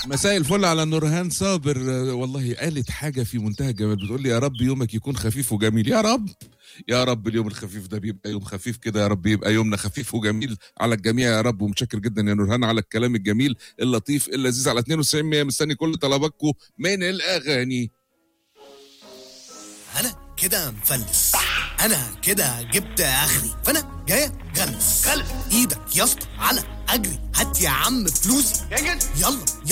مساء الفل على نورهان صابر آه، والله قالت حاجة في منتهى الجمال بتقول لي يا رب يومك يكون خفيف وجميل يا رب يا رب اليوم الخفيف ده بيبقى يوم خفيف كده يا رب يبقى يومنا خفيف وجميل على الجميع يا رب ومتشكر جدا يا نورهان على الكلام الجميل اللطيف اللذيذ على 92 100 مستني كل طلباتكم من الأغاني انا كده مفلس انا كده جبت اخري فانا جاي غلس غلس. ايدك يا اسطى على اجري هات يا عم فلوسي يا جد يلا يلا